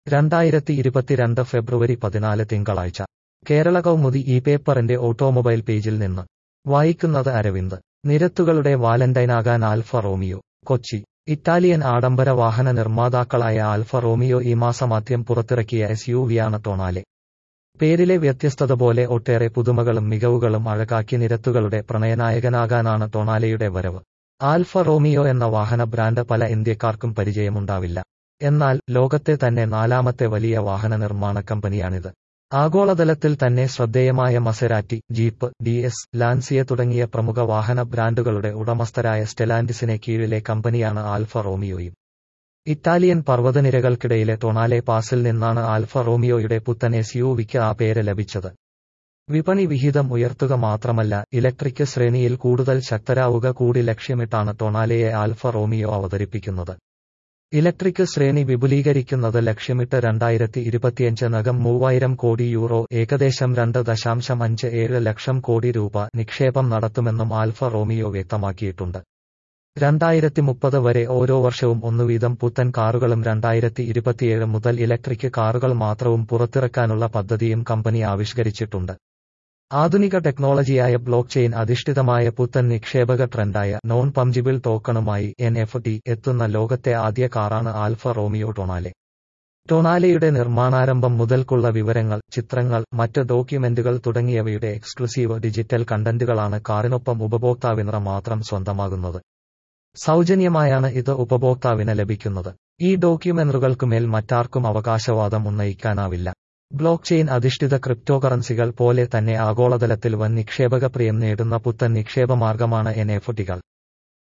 രണ്ടായിരത്തി ഇരുപത്തിരണ്ട് ഫെബ്രുവരി പതിനാല് തിങ്കളാഴ്ച കേരള കൗമുദി ഈ പേപ്പറിന്റെ ഓട്ടോമൊബൈൽ പേജിൽ നിന്ന് വായിക്കുന്നത് അരവിന്ദ് നിരത്തുകളുടെ വാലന്റൈനാകാൻ ആൽഫ റോമിയോ കൊച്ചി ഇറ്റാലിയൻ ആഡംബര വാഹന നിർമ്മാതാക്കളായ ആൽഫ റോമിയോ ഈ മാസമാദ്യം പുറത്തിറക്കിയ എസ് യു വിയാണ് ടൊണാലെ പേരിലെ വ്യത്യസ്തത പോലെ ഒട്ടേറെ പുതുമകളും മികവുകളും അഴകാക്കി നിരത്തുകളുടെ പ്രണയനായകനാകാനാണ് ടൊണാലയുടെ വരവ് ആൽഫ റോമിയോ എന്ന വാഹന ബ്രാൻഡ് പല ഇന്ത്യക്കാർക്കും പരിചയമുണ്ടാവില്ല എന്നാൽ ലോകത്തെ തന്നെ നാലാമത്തെ വലിയ വാഹന നിർമ്മാണ കമ്പനിയാണിത് ആഗോളതലത്തിൽ തന്നെ ശ്രദ്ധേയമായ Maserati Jeep D S Lancia തുടങ്ങിയ പ്രമുഖ വാഹന ബ്രാൻഡുകളുടെ ഉടമസ്ഥരായ സ്റ്റെലാൻഡിസിനെ കീഴിലെ കമ്പനിയാണ് ആൽഫ റോമിയോയും ഇറ്റാലിയൻ പർവ്വതനിരകൾക്കിടയിലെ ടൊണാലെ പാസിൽ നിന്നാണ് ആൽഫ റോമിയോയുടെ പുത്തൻ എസ് യു വിക്ക് ആ പേര് ലഭിച്ചത് വിപണി വിഹിതം ഉയർത്തുക മാത്രമല്ല ഇലക്ട്രിക് ശ്രേണിയിൽ കൂടുതൽ ശക്തരാവുക കൂടി ലക്ഷ്യമിട്ടാണ് ടൊണാലയെ ആൽഫ റോമിയോ അവതരിപ്പിക്കുന്നത് ഇലക്ട്രിക് ശ്രേണി വിപുലീകരിക്കുന്നത് ലക്ഷ്യമിട്ട് രണ്ടായിരത്തി ഇരുപത്തിയഞ്ച് നകം മൂവായിരം കോടി യൂറോ ഏകദേശം രണ്ട് ദശാംശം അഞ്ച് ഏഴ് ലക്ഷം കോടി രൂപ നിക്ഷേപം നടത്തുമെന്നും ആൽഫ റോമിയോ വ്യക്തമാക്കിയിട്ടുണ്ട് രണ്ടായിരത്തി മുപ്പത് വരെ ഓരോ വർഷവും ഒന്നുവീതം പുത്തൻ കാറുകളും രണ്ടായിരത്തി ഇരുപത്തിയേഴ് മുതൽ ഇലക്ട്രിക് കാറുകൾ മാത്രവും പുറത്തിറക്കാനുള്ള പദ്ധതിയും കമ്പനി ആവിഷ്കരിച്ചിട്ടുണ്ട് ആധുനിക ടെക്നോളജിയായ ബ്ലോക്ക് ചെയിൻ അധിഷ്ഠിതമായ പുത്തൻ നിക്ഷേപക ട്രെൻഡായ നോൺ പംജിബിൾ ടോക്കണുമായി എൻ എഫ് ടി എത്തുന്ന ലോകത്തെ ആദ്യ കാറാണ് ആൽഫ റോമിയോ ടൊണാലെ ടൊണാലയുടെ നിർമ്മാണാരംഭം മുതൽക്കുള്ള വിവരങ്ങൾ ചിത്രങ്ങൾ മറ്റ് ഡോക്യുമെന്റുകൾ തുടങ്ങിയവയുടെ എക്സ്ക്ലൂസീവ് ഡിജിറ്റൽ കണ്ടന്റുകളാണ് കാറിനൊപ്പം ഉപഭോക്താവിന് മാത്രം സ്വന്തമാകുന്നത് സൗജന്യമായാണ് ഇത് ഉപഭോക്താവിന് ലഭിക്കുന്നത് ഈ ഡോക്യുമെന്ററുകൾക്കുമേൽ മറ്റാർക്കും അവകാശവാദം ഉന്നയിക്കാനാവില്ല ബ്ലോക്ക് ചെയിൻ അധിഷ്ഠിത ക്രിപ്റ്റോകറൻസികൾ പോലെ തന്നെ ആഗോളതലത്തിൽ വൻ നിക്ഷേപക പ്രിയം നേടുന്ന പുത്തൻ നിക്ഷേപ മാർഗമാണ് എൻ എഫ് ടികൾ